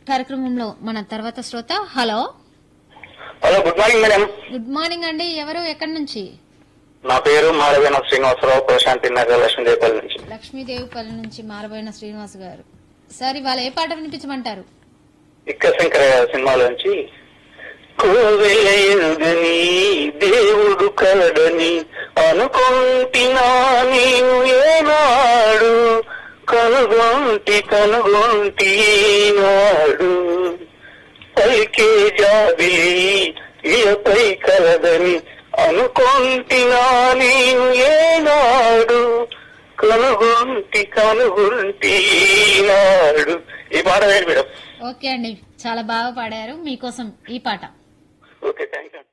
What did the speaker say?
కార్యక్రమంలో మన తర్వాత శ్రోత hello hello good morning madam good morning అండి ఎవరు ఎక్కడి నుంచి నా పేరు మారవేణ శ్రీనివాసరావు ప్రశాంతి నగర్ లక్ష్మీదేవపల్లి నుంచి లక్ష్మీదేవిపల్లి నుంచి మారబోయిన శ్రీనివాస్ గారు సార్ ఇవాళ ఏ పాట వినిపించమంటారు ఇక్క శంకర సినిమాలో నుంచి కోవెలయరుగని దేవుడు కలడని అనుకుంటినా నీవు ఏనాడు కనుగొంటి కనుగొంటి నాడు పలికే జాబిలి ఇయపై కలదని అనుకుంటినా నీవు ఏనాడు కనుగొంటి కనుగొంటి నాడు ఈ పాట వేరు మేడం ఓకే అండి చాలా బాగా పాడారు మీకోసం ఈ పాట ఓకే థ్యాంక్ యూ